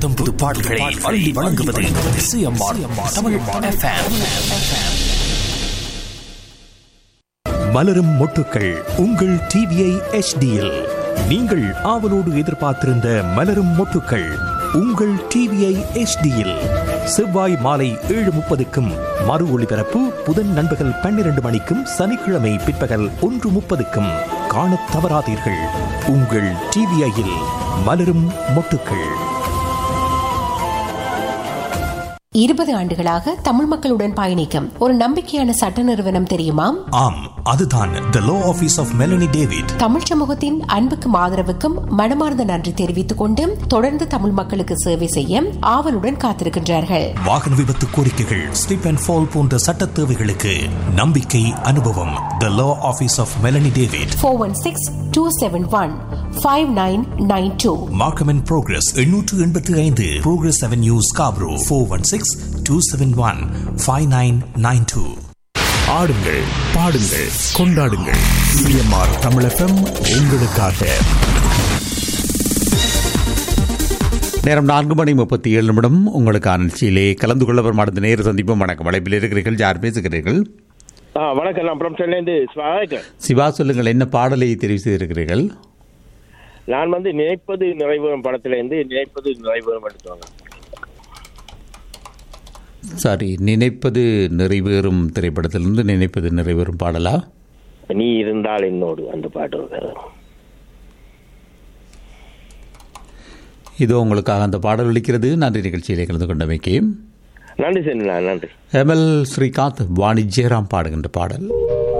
புத்தம் புது பாடல்களை அள்ளி வழங்குவது சிஎம்ஆர் தமிழ் FM. மலரும் மொட்டுக்கள் உங்கள் டிவிஐ எச்டியில் நீங்கள் ஆவலோடு எதிர்பார்த்திருந்த மலரும் மொட்டுக்கள் உங்கள் டிவிஐ எச்டியில் செவ்வாய் மாலை ஏழு முப்பதுக்கும் மறு ஒளிபரப்பு புதன் நண்பகல் பன்னிரண்டு மணிக்கும் சனிக்கிழமை பிற்பகல் ஒன்று முப்பதுக்கும் காணத் தவறாதீர்கள் உங்கள் டிவிஐயில் மலரும் மொட்டுக்கள் இருபது ஆண்டுகளாக தமிழ் மக்களுடன் பயணிக்கும் ஒரு நம்பிக்கையான சட்ட நிறுவனம் தெரியுமா ஆம் அதுதான் the law office of Melanie David Tamil சமூகத்தின் அன்புக்கும் ஆதரவுக்கும் மனமார்ந்த நன்றி தெரிவித்துக் கொண்டு தொடர்ந்து தமிழ் மக்களுக்கு சேவை செய்ய ஆவலுடன் காத்திருக்கின்றார்கள் வாகன விபத்து கோரிக்கைகள் ஸ்லிப் அண்ட் ஃபால் போன்ற சட்ட தேவைகளுக்கு நம்பிக்கை அனுபவம் the law office of Melanie David four one six two seven one five nine nine two Markham and Progress எண்ணூற்று எண்பத்தி ஐந்து Progress Avenue Scarborough four one six two seven one five nine nine two ஆடுங்கள் பாடுங்கள் கொண்டாடுங்கள் CMR தமிழகம் உங்களுக்காக நேரம் நான்கு மணி முப்பத்தி ஏழு நிமிடம் உங்களுக்கான நிகழ்ச்சியிலே கலந்து கொள்ள வரும் அடுத்த நேர சந்திப்பும் வணக்கம் அழைப்பில் இருக்கிறீர்கள் யார் பேசுகிறீர்கள் ஆ வணக்கம் நான் பிரம்சன்லேருந்து ஸ்வாகர் சிவா சொல்லுங்கள் என்ன பாடலை தெரிவு செய்திருக்கிறீர்கள் நான் வந்து நினைப்பது நிறைவேறும் படத்திலேருந்து நினைப்பது நிறைவேறும் எடுத்துவாங்க சாரி நினைப்பது நிறைவேறும் திரைப்படத்திலிருந்து நினைப்பது நிறைவேறும் பாடலா நீ இருந்தால் என்னோடு அந்த பாட்டு வருது. இதோ உங்களுக்காக அந்த பாடல் ஒலிக்கிறது நன்றி நிகழ்ச்சியிலே கலந்து கொண்டமைக்கு நன்றி செந்திலா நன்றி எம்எல் ஸ்ரீகாந்த் வாணி ஜெயராம் பாடுகின்ற பாடல்